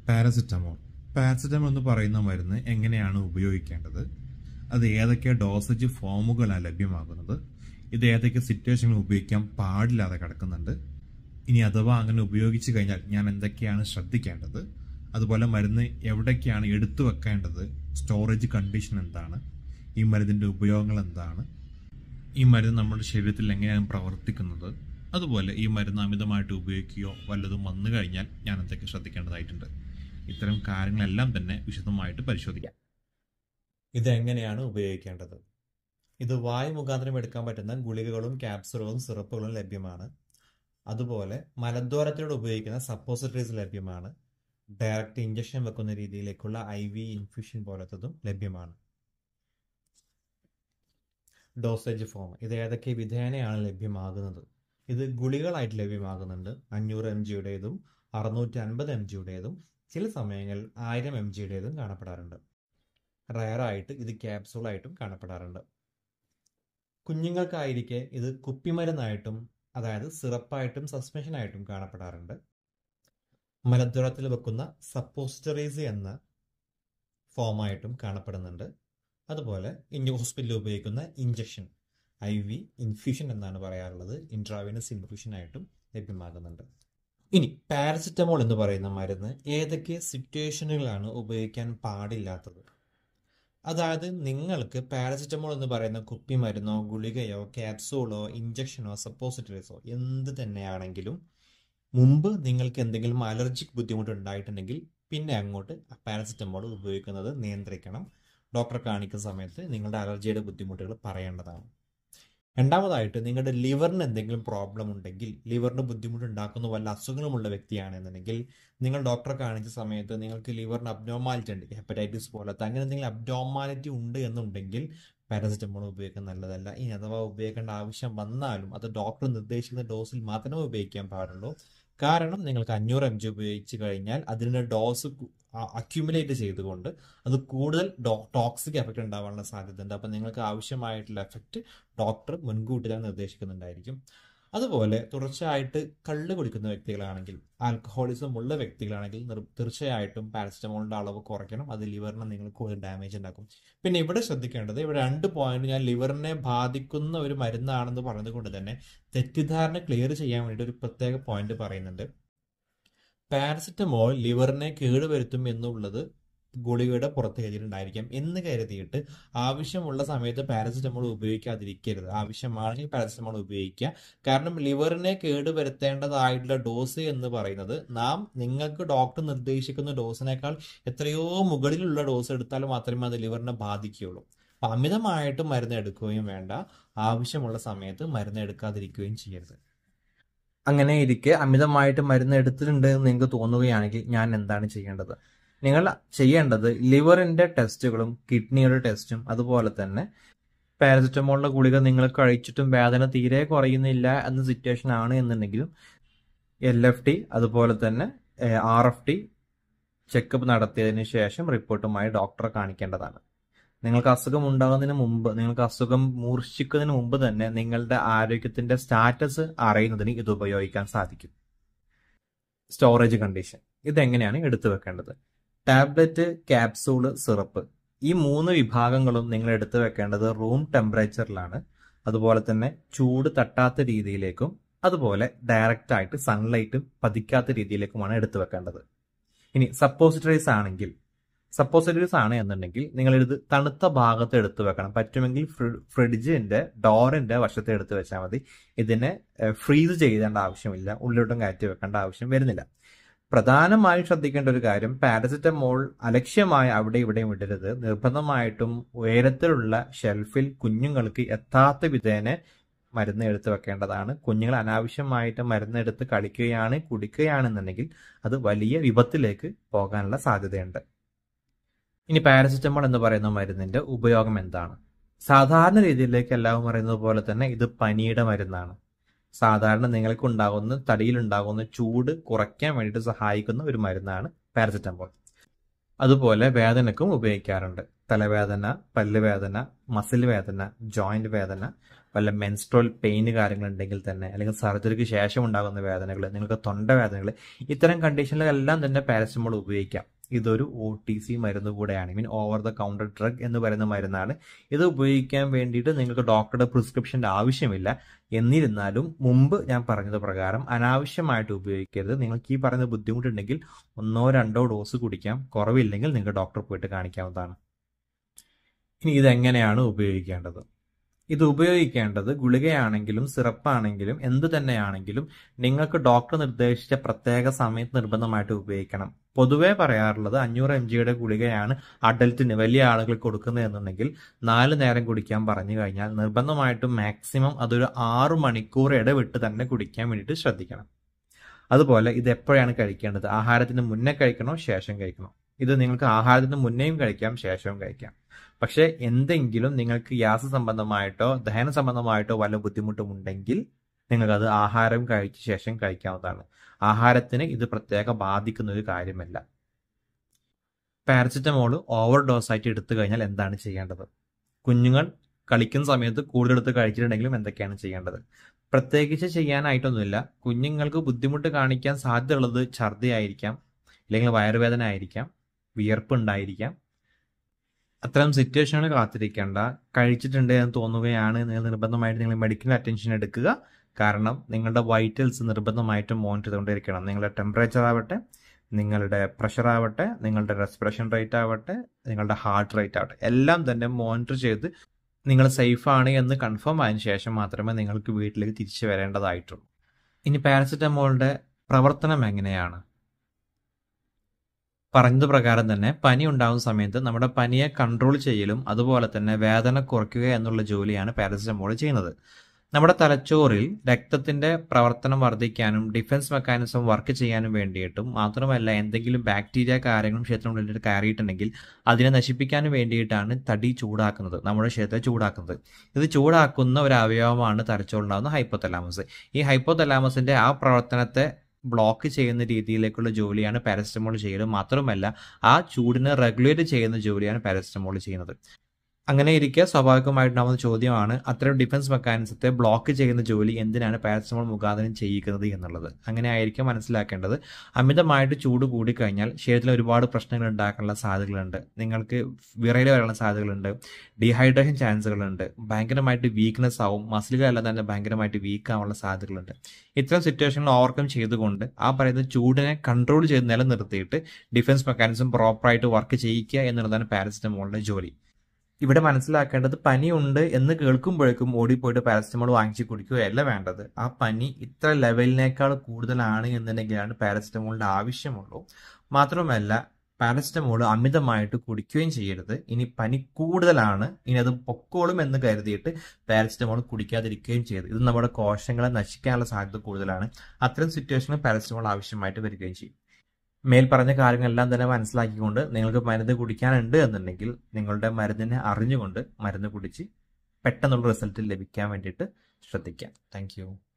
paracetamol paracetamol എന്ന് പറയുന്ന മരുന്ന് എങ്ങനെയാണ് ഉപയോഗിക്കേണ്ടത് അത് ഏതൊക്കെ ഡോസേജ് ഫോമുകളാണ് ലഭ്യമാകുന്നത് ഇത് ഏതൊക്കെ സിറ്റുവേഷനിൽ ഉപയോഗിക്കാൻ പാടില്ലാതെ കിടക്കുന്നുണ്ട് ഇനി അഥവാ അങ്ങനെ ഉപയോഗിച്ചു കഴിഞ്ഞാൽ ഞാൻ എന്തൊക്കെയാണ് ശ്രദ്ധിക്കേണ്ടത് അതുപോലെ മരുന്ന് എവിടേക്കാണ് എടുത്തു വെക്കേണ്ടത് സ്റ്റോറേജ് കണ്ടീഷൻ എന്താണ് ഈ മരുന്നിൻ്റെ ഉപയോഗങ്ങൾ എന്താണ് ഈ മരുന്ന് നമ്മുടെ ശരീരത്തിൽ എങ്ങനെയാണ് പ്രവർത്തിക്കുന്നത് അതുപോലെ ഈ മരുന്ന് അമിതമായിട്ട് ഉപയോഗിക്കുകയോ വല്ലതും വന്നു കഴിഞ്ഞാൽ ഞാൻ എന്തൊക്കെ ശ്രദ്ധിക്കേണ്ടതായിട്ടുണ്ട് ഇത്തരം കാര്യങ്ങളെല്ലാം തന്നെ വിശദമായിട്ട് പരിശോധിക്കാം ഇതെങ്ങനെയാണ് ഉപയോഗിക്കേണ്ടത് ഇത് വായു മുഖാന്തരം എടുക്കാൻ പറ്റുന്ന ഗുളികകളും ക്യാപ്സുകളും സിറപ്പുകളും ലഭ്യമാണ് അതുപോലെ മലദ്വാരത്തിലൂടെ ഉപയോഗിക്കുന്ന സപ്പോസിറ്ററീസ് ലഭ്യമാണ് ഡയറക്റ്റ് ഇഞ്ചക്ഷൻ വെക്കുന്ന രീതിയിലേക്കുള്ള ഐ വി ഇൻഫ്യൂഷൻ പോലത്തതും ലഭ്യമാണ് ഡോസേജ് ഫോം ഇത് ഏതൊക്കെ വിധേനയാണ് ലഭ്യമാകുന്നത് ഇത് ഗുളികളായിട്ട് ലഭ്യമാകുന്നുണ്ട് അഞ്ഞൂറ് എം ജിയുടേതും അറുന്നൂറ്റി അൻപത് എം ജിയുടേതും ചില സമയങ്ങളിൽ ആയിരം എം ജിയുടേതും കാണപ്പെടാറുണ്ട് റയറായിട്ട് ഇത് ക്യാപ്സൂളായിട്ടും കാണപ്പെടാറുണ്ട് കുഞ്ഞുങ്ങൾക്കായിരിക്കെ ഇത് കുപ്പിമരുന്നായിട്ടും അതായത് സിറപ്പായിട്ടും സസ്പെൻഷനായിട്ടും കാണപ്പെടാറുണ്ട് മലദ്വാരത്തിൽ വെക്കുന്ന സപ്പോസിറ്ററീസ് എന്ന ഫോമായിട്ടും കാണപ്പെടുന്നുണ്ട് അതുപോലെ ഇന്ത്യ ഹോസ്പിറ്റലിൽ ഉപയോഗിക്കുന്ന ഇഞ്ചക്ഷൻ ഐ വി ഇൻഫ്യൂഷൻ എന്നാണ് പറയാറുള്ളത് ഇൻട്രാവിനസ് ഇൻഫ്യൂഷൻ ആയിട്ടും ലഭ്യമാകുന്നുണ്ട് ഇനി പാരസിറ്റമോൾ എന്ന് പറയുന്ന മരുന്ന് ഏതൊക്കെ സിറ്റുവേഷനുകളാണ് ഉപയോഗിക്കാൻ പാടില്ലാത്തത് അതായത് നിങ്ങൾക്ക് പാരസിറ്റമോൾ എന്ന് പറയുന്ന കുപ്പി മരുന്നോ ഗുളികയോ ക്യാപ്സൂളോ ഇഞ്ചക്ഷനോ സപ്പോസിറ്ററീസോ എന്ത് തന്നെയാണെങ്കിലും മുമ്പ് നിങ്ങൾക്ക് എന്തെങ്കിലും അലർജിക് ബുദ്ധിമുട്ട് ഉണ്ടായിട്ടുണ്ടെങ്കിൽ പിന്നെ അങ്ങോട്ട് പാരസിറ്റമോൾ ഉപയോഗിക്കുന്നത് നിയന്ത്രിക്കണം ഡോക്ടറെ കാണിക്കുന്ന സമയത്ത് നിങ്ങളുടെ അലർജിയുടെ ബുദ്ധിമുട്ടുകൾ പറയേണ്ടതാണ് രണ്ടാമതായിട്ട് നിങ്ങളുടെ ലിവറിന് എന്തെങ്കിലും പ്രോബ്ലം ഉണ്ടെങ്കിൽ ലിവറിന് ബുദ്ധിമുട്ട് ഉണ്ടാക്കുന്ന വല്ല അസുഖങ്ങളുമുള്ള വ്യക്തിയാണെന്നുണ്ടെങ്കിൽ നിങ്ങൾ ഡോക്ടറെ കാണിച്ച സമയത്ത് നിങ്ങൾക്ക് ലിവറിന് അബ്നോമാലിറ്റി ഉണ്ട് ഹെപ്പറ്റൈറ്റിസ് പോലത്തെ അങ്ങനെ എന്തെങ്കിലും അബ്നോമാലിറ്റി ഉണ്ട് എന്നുണ്ടെങ്കിൽ പാരസിറ്റമോൾ ഉപയോഗിക്കുന്നത് നല്ലതല്ല ഇനി അഥവാ ഉപയോഗിക്കേണ്ട ആവശ്യം വന്നാലും അത് ഡോക്ടർ നിർദ്ദേശിക്കുന്ന ഡോസിൽ മാത്രമേ ഉപയോഗിക്കാൻ പാടുള്ളൂ കാരണം നിങ്ങൾക്ക് അഞ്ഞൂറ് എം ജി ഉപയോഗിച്ച് കഴിഞ്ഞാൽ അതിൻ്റെ ഡോസ് അക്യുമുലേറ്റ് ചെയ്തുകൊണ്ട് അത് കൂടുതൽ ടോക്സിക് എഫക്റ്റ് ഉണ്ടാവാനുള്ള സാധ്യതയുണ്ട് അപ്പം നിങ്ങൾക്ക് ആവശ്യമായിട്ടുള്ള എഫക്റ്റ് ഡോക്ടർ മുൻകൂട്ടി തന്നെ നിർദ്ദേശിക്കുന്നുണ്ടായിരിക്കും അതുപോലെ തുടർച്ചയായിട്ട് കള്ള് കുടിക്കുന്ന വ്യക്തികളാണെങ്കിൽ ആൽക്കഹോളിസം ഉള്ള വ്യക്തികളാണെങ്കിൽ തീർച്ചയായിട്ടും പാരസിറ്റമോളിന്റെ അളവ് കുറയ്ക്കണം അത് ലിവറിനെ നിങ്ങൾക്ക് കൂടുതൽ ഡാമേജ് ഉണ്ടാക്കും പിന്നെ ഇവിടെ ശ്രദ്ധിക്കേണ്ടത് ഇവിടെ രണ്ട് പോയിന്റ് ഞാൻ ലിവറിനെ ബാധിക്കുന്ന ഒരു മരുന്നാണെന്ന് പറഞ്ഞത് കൊണ്ട് തന്നെ തെറ്റിദ്ധാരണ ക്ലിയർ ചെയ്യാൻ വേണ്ടിയിട്ട് ഒരു പ്രത്യേക പോയിന്റ് പറയുന്നുണ്ട് പാരസിറ്റമോൾ ലിവറിനെ കേടുവരുത്തും എന്നുള്ളത് ഗുളികയുടെ പുറത്ത് എഴുതിയിട്ടുണ്ടായിരിക്കാം എന്ന് കരുതിയിട്ട് ആവശ്യമുള്ള സമയത്ത് പാരസിറ്റമോൾ ഉപയോഗിക്കാതിരിക്കരുത് ആവശ്യമാണെങ്കിൽ പാരസിറ്റമോൾ ഉപയോഗിക്കുക കാരണം ലിവറിനെ കേടുവരുത്തേണ്ടതായിട്ടുള്ള ഡോസ് എന്ന് പറയുന്നത് നാം നിങ്ങൾക്ക് ഡോക്ടർ നിർദ്ദേശിക്കുന്ന ഡോസിനേക്കാൾ എത്രയോ മുകളിലുള്ള ഡോസ് എടുത്താൽ മാത്രമേ അത് ലിവറിനെ ബാധിക്കുകയുള്ളൂ അപ്പം അമിതമായിട്ട് മരുന്ന് എടുക്കുകയും വേണ്ട ആവശ്യമുള്ള സമയത്ത് മരുന്ന് എടുക്കാതിരിക്കുകയും ചെയ്യരുത് അങ്ങനെ ഇരിക്കെ അമിതമായിട്ട് മരുന്ന് എടുത്തിട്ടുണ്ട് എന്ന് നിങ്ങൾക്ക് തോന്നുകയാണെങ്കിൽ ഞാൻ എന്താണ് ചെയ്യേണ്ടത് നിങ്ങൾ ചെയ്യേണ്ടത് ലിവറിന്റെ ടെസ്റ്റുകളും കിഡ്നിയുടെ ടെസ്റ്റും അതുപോലെ തന്നെ പാരസിറ്റമോളിന്റെ ഗുളിക നിങ്ങൾ കഴിച്ചിട്ടും വേദന തീരെ കുറയുന്നില്ല എന്ന സിറ്റുവേഷൻ ആണ് എന്നുണ്ടെങ്കിലും എൽ എഫ് ടി അതുപോലെ തന്നെ ആർ എഫ് ടി ചെക്കപ്പ് നടത്തിയതിന് ശേഷം റിപ്പോർട്ടുമായി ഡോക്ടറെ കാണിക്കേണ്ടതാണ് നിങ്ങൾക്ക് അസുഖം ഉണ്ടാകുന്നതിന് മുമ്പ് നിങ്ങൾക്ക് അസുഖം മൂർച്ഛിക്കുന്നതിന് മുമ്പ് തന്നെ നിങ്ങളുടെ ആരോഗ്യത്തിന്റെ സ്റ്റാറ്റസ് അറിയുന്നതിന് ഇത് ഉപയോഗിക്കാൻ സാധിക്കും സ്റ്റോറേജ് കണ്ടീഷൻ ഇതെങ്ങനെയാണ് എടുത്തു വെക്കേണ്ടത് ടാബ്ലറ്റ് ക്യാപ്സൂള് സിറപ്പ് ഈ മൂന്ന് വിഭാഗങ്ങളും നിങ്ങൾ എടുത്തു വെക്കേണ്ടത് റൂം ടെമ്പറേച്ചറിലാണ് അതുപോലെ തന്നെ ചൂട് തട്ടാത്ത രീതിയിലേക്കും അതുപോലെ ഡയറക്റ്റ് ആയിട്ട് സൺലൈറ്റും പതിക്കാത്ത രീതിയിലേക്കുമാണ് എടുത്തു വെക്കേണ്ടത് ഇനി സപ്പോസിറ്ററീസ് ആണെങ്കിൽ സപ്പോസിറ്ററീസ് ആണ് എന്നുണ്ടെങ്കിൽ നിങ്ങൾ ഇത് തണുത്ത ഭാഗത്ത് എടുത്തു വെക്കണം പറ്റുമെങ്കിൽ ഫ്രിഡ്ജിന്റെ ഡോറിന്റെ വശത്ത് എടുത്തു വെച്ചാൽ മതി ഇതിനെ ഫ്രീസ് ചെയ്തേണ്ട ആവശ്യമില്ല ഉള്ളിലോട്ടും കയറ്റി വെക്കേണ്ട ആവശ്യം വരുന്നില്ല പ്രധാനമായും ശ്രദ്ധിക്കേണ്ട ഒരു കാര്യം പാരസിറ്റമോൾ അലക്ഷ്യമായി അവിടെ ഇവിടെയും ഇടരുത് നിർബന്ധമായിട്ടും ഉയരത്തിലുള്ള ഷെൽഫിൽ കുഞ്ഞുങ്ങൾക്ക് എത്താത്ത വിധേന മരുന്ന് എടുത്ത് വെക്കേണ്ടതാണ് കുഞ്ഞുങ്ങൾ അനാവശ്യമായിട്ട് മരുന്ന് എടുത്ത് കളിക്കുകയാണ് കുടിക്കുകയാണെന്നുണ്ടെങ്കിൽ അത് വലിയ വിപത്തിലേക്ക് പോകാനുള്ള സാധ്യതയുണ്ട് ഇനി പാരസിറ്റമോൾ എന്ന് പറയുന്ന മരുന്നിന്റെ ഉപയോഗം എന്താണ് സാധാരണ രീതിയിലേക്ക് എല്ലാവരും പറയുന്നത് പോലെ തന്നെ ഇത് പനിയുടെ മരുന്നാണ് സാധാരണ നിങ്ങൾക്ക് ഉണ്ടാകുന്ന തടിയിലുണ്ടാകുന്ന ചൂട് കുറയ്ക്കാൻ വേണ്ടിയിട്ട് സഹായിക്കുന്ന ഒരു മരുന്നാണ് പാരസിറ്റമോൾ അതുപോലെ വേദനക്കും ഉപയോഗിക്കാറുണ്ട് തലവേദന പല്ലുവേദന മസിൽ വേദന ജോയിന്റ് വേദന വല്ല മെൻസ്ട്രോൾ പെയിന് കാര്യങ്ങളുണ്ടെങ്കിൽ തന്നെ അല്ലെങ്കിൽ സർജറിക്ക് ശേഷം ഉണ്ടാകുന്ന വേദനകൾ നിങ്ങൾക്ക് തൊണ്ട വേദനകൾ ഇത്തരം കണ്ടീഷനിലെല്ലാം തന്നെ പാരസെറ്റമോൾ ഉപയോഗിക്കാം ഇതൊരു ഒ ടി സി മരുന്ന് കൂടെയാണ് mean over the counter drug എന്ന് പറയുന്ന മരുന്നാണ് ഇത് ഉപയോഗിക്കാൻ വേണ്ടിയിട്ട് നിങ്ങൾക്ക് ഡോക്ടറുടെ പ്രിസ്ക്രിപ്ഷൻ്റെ ആവശ്യമില്ല എന്നിരുന്നാലും മുമ്പ് ഞാൻ പറഞ്ഞത് പ്രകാരം അനാവശ്യമായിട്ട് ഉപയോഗിക്കരുത് നിങ്ങൾക്ക് ഈ പറയുന്ന ബുദ്ധിമുട്ടുണ്ടെങ്കിൽ ഒന്നോ രണ്ടോ ഡോസ് കുടിക്കാം കുറവില്ലെങ്കിൽ നിങ്ങൾക്ക് ഡോക്ടറെ പോയിട്ട് കാണിക്കാവുന്നതാണ് ഇനി ഇതെങ്ങനെയാണ് ഉപയോഗിക്കേണ്ടത് ഇത് ഉപയോഗിക്കേണ്ടത് ഗുളികയാണെങ്കിലും സിറപ്പാണെങ്കിലും എന്ത് തന്നെയാണെങ്കിലും നിങ്ങൾക്ക് ഡോക്ടർ നിർദ്ദേശിച്ച പ്രത്യേക സമയത്ത് നിർബന്ധമായിട്ട് ഉപയോഗിക്കണം പൊതുവെ പറയാറുള്ളത് അഞ്ഞൂറ് എം ജിയുടെ ഗുളികയാണ് അഡൽറ്റിന് വലിയ ആളുകൾ കൊടുക്കുന്നത് എന്നുണ്ടെങ്കിൽ നാല് നേരം കുടിക്കാൻ പറഞ്ഞു കഴിഞ്ഞാൽ നിർബന്ധമായിട്ടും മാക്സിമം അതൊരു ആറു മണിക്കൂർ ഇടവിട്ട് തന്നെ കുടിക്കാൻ വേണ്ടിയിട്ട് ശ്രദ്ധിക്കണം അതുപോലെ ഇത് എപ്പോഴാണ് കഴിക്കേണ്ടത് ആഹാരത്തിന് മുന്നേ കഴിക്കണോ ശേഷം കഴിക്കണോ ഇത് നിങ്ങൾക്ക് ആഹാരത്തിന് മുന്നേയും കഴിക്കാം ശേഷവും കഴിക്കാം പക്ഷേ എന്തെങ്കിലും നിങ്ങൾക്ക് ഗ്യാസ് സംബന്ധമായിട്ടോ ദഹന സംബന്ധമായിട്ടോ വല്ല ബുദ്ധിമുട്ടും ഉണ്ടെങ്കിൽ നിങ്ങൾക്കത് ആഹാരം കഴിച്ച ശേഷം കഴിക്കാവുന്നതാണ് ആഹാരത്തിന് ഇത് പ്രത്യേക ബാധിക്കുന്ന ഒരു കാര്യമല്ല പാരസിറ്റമോൾ ഓവർ ഡോസ് ആയിട്ട് എടുത്തു കഴിഞ്ഞാൽ എന്താണ് ചെയ്യേണ്ടത് കുഞ്ഞുങ്ങൾ കളിക്കുന്ന സമയത്ത് കൂടുതലെടുത്ത് കഴിച്ചിട്ടുണ്ടെങ്കിലും എന്തൊക്കെയാണ് ചെയ്യേണ്ടത് പ്രത്യേകിച്ച് ചെയ്യാനായിട്ടൊന്നുമില്ല കുഞ്ഞുങ്ങൾക്ക് ബുദ്ധിമുട്ട് കാണിക്കാൻ സാധ്യതയുള്ളത് ഛർദി ആയിരിക്കാം അല്ലെങ്കിൽ വയറുവേദന ആയിരിക്കാം വിയർപ്പ് ഉണ്ടായിരിക്കാം അത്തരം സിറ്റുവേഷനുകൾ കാത്തിരിക്കേണ്ട കഴിച്ചിട്ടുണ്ട് എന്ന് തോന്നുകയാണ് നിങ്ങൾ നിർബന്ധമായിട്ട് നിങ്ങൾ മെഡിക്കൽ അറ്റൻഷൻ എടുക്കുക കാരണം നിങ്ങളുടെ വൈറ്റൽസ് നിർബന്ധമായിട്ടും മോണിറ്റർ ചെയ്തുകൊണ്ടിരിക്കണം നിങ്ങളുടെ ടെമ്പറേച്ചർ ആവട്ടെ നിങ്ങളുടെ പ്രഷർ ആവട്ടെ നിങ്ങളുടെ റെസ്പിറേഷൻ റേറ്റ് ആവട്ടെ നിങ്ങളുടെ ഹാർട്ട് റേറ്റ് ആവട്ടെ എല്ലാം തന്നെ മോണിറ്റർ ചെയ്ത് നിങ്ങൾ സേഫ് ആണ് എന്ന് കൺഫേം ആയതിനു ശേഷം മാത്രമേ നിങ്ങൾക്ക് വീട്ടിലേക്ക് തിരിച്ചു വരേണ്ടതായിട്ടുള്ളൂ ഇനി പാരസിറ്റമോളിന്റെ പ്രവർത്തനം എങ്ങനെയാണ് പറഞ്ഞത് പ്രകാരം തന്നെ പനി ഉണ്ടാകുന്ന സമയത്ത് നമ്മുടെ പനിയെ കൺട്രോൾ ചെയ്യലും അതുപോലെ തന്നെ വേദന കുറയ്ക്കുക എന്നുള്ള ജോലിയാണ് പാരസിറ്റമോൾ ചെയ്യുന്നത് നമ്മുടെ തലച്ചോറിൽ രക്തത്തിന്റെ പ്രവർത്തനം വർദ്ധിക്കാനും ഡിഫൻസ് മെക്കാനിസം വർക്ക് ചെയ്യാനും വേണ്ടിയിട്ടും മാത്രമല്ല എന്തെങ്കിലും ബാക്ടീരിയ കാര്യങ്ങളും ക്ഷേത്രങ്ങളിൽ കയറിയിട്ടുണ്ടെങ്കിൽ അതിനെ നശിപ്പിക്കാനും വേണ്ടിയിട്ടാണ് തടി ചൂടാക്കുന്നത് നമ്മുടെ ക്ഷേത്രത്തെ ചൂടാക്കുന്നത് ഇത് ചൂടാക്കുന്ന ഒരു അവയവമാണ് തലച്ചോറുണ്ടാകുന്ന ഹൈപ്പോതലാമസ് ഈ ഹൈപ്പോതലാമസിന്റെ ആ പ്രവർത്തനത്തെ ബ്ലോക്ക് ചെയ്യുന്ന രീതിയിലേക്കുള്ള ജോലിയാണ് പാരസിറ്റമോൾ ചെയ്യുന്നത് മാത്രമല്ല ആ ചൂടിനെ റെഗുലേറ്റ് ചെയ്യുന്ന ജോലിയാണ് പാരസിറ്റമോൾ ചെയ്യുന്നത് അങ്ങനെ ഇരിക്കെ സ്വാഭാവികമായിട്ടുണ്ടാവുന്ന ചോദ്യമാണ് അത്തരം ഡിഫൻസ് മെക്കാനിസത്തെ ബ്ലോക്ക് ചെയ്യുന്ന ജോലി എന്തിനാണ് പാരസിറ്റമോൾ മുഖാന്തരം ചെയ്യിക്കുന്നത് എന്നുള്ളത് അങ്ങനെ ആയിരിക്കും മനസ്സിലാക്കേണ്ടത് അമിതമായിട്ട് ചൂട് കൂടിക്കഴിഞ്ഞാൽ ശരീരത്തിൽ ഒരുപാട് പ്രശ്നങ്ങൾ ഉണ്ടാക്കാനുള്ള സാധ്യതകളുണ്ട് നിങ്ങൾക്ക് വിറയിൽ വരാനുള്ള സാധ്യതകളുണ്ട് ഡീഹൈഡ്രേഷൻ ചാൻസുകളുണ്ട് ഭയങ്കരമായിട്ട് വീക്ക്നെസ് ആവും മസിലുകളെല്ലാം തന്നെ ഭയങ്കരമായിട്ട് വീക്ക് ആവാനുള്ള സാധ്യതകളുണ്ട് ഇത്തരം സിറ്റുവേഷനുകൾ ഓവർകം ചെയ്തുകൊണ്ട് ആ പറയുന്ന ചൂടിനെ കൺട്രോൾ ചെയ്ത് നിലനിർത്തിയിട്ട് ഡിഫൻസ് മെക്കാനിസം പ്രോപ്പറായിട്ട് വർക്ക് ചെയ്യിക്കുക എന്നുള്ളതാണ് പാരസിറ്റമോളിന്റെ ജോലി ഇവിടെ മനസ്സിലാക്കേണ്ടത് പനിയുണ്ട് എന്ന് കേൾക്കുമ്പോഴേക്കും ഓടിപ്പോയിട്ട് പാരസിറ്റമോൾ വാങ്ങിച്ച് കുടിക്കുകയല്ല വേണ്ടത് ആ പനി ഇത്ര ലെവലിനേക്കാൾ കൂടുതലാണ് എന്നുണ്ടെങ്കിലാണ് പാരസിറ്റമോളിന്റെ ആവശ്യമുള്ളൂ മാത്രമല്ല പാരസിറ്റമോൾ അമിതമായിട്ട് കുടിക്കുകയും ചെയ്യരുത് ഇനി പനി കൂടുതലാണ് ഇനി അത് പൊക്കോളും എന്ന് കരുതിയിട്ട് പാരസിറ്റമോൾ കുടിക്കാതിരിക്കുകയും ചെയ്യരുത് ഇത് നമ്മുടെ കോശങ്ങളെ നശിക്കാനുള്ള സാധ്യത കൂടുതലാണ് അത്തരം സിറ്റുവേഷനിൽ പാരസിറ്റമോൾ ആവശ്യമായിട്ട് വരികയും ചെയ്യും മേൽ പറഞ്ഞ കാര്യങ്ങളെല്ലാം തന്നെ മനസ്സിലാക്കിക്കൊണ്ട് നിങ്ങൾക്ക് മരുന്ന് കുടിക്കാനുണ്ട് എന്നുണ്ടെങ്കിൽ നിങ്ങളുടെ മരുന്നിനെ അറിഞ്ഞുകൊണ്ട് മരുന്ന് കുടിച്ച് പെട്ടെന്നുള്ള റിസൾട്ട് ലഭിക്കാൻ വേണ്ടിയിട്ട് ശ്രദ്ധിക്കാം താങ്ക്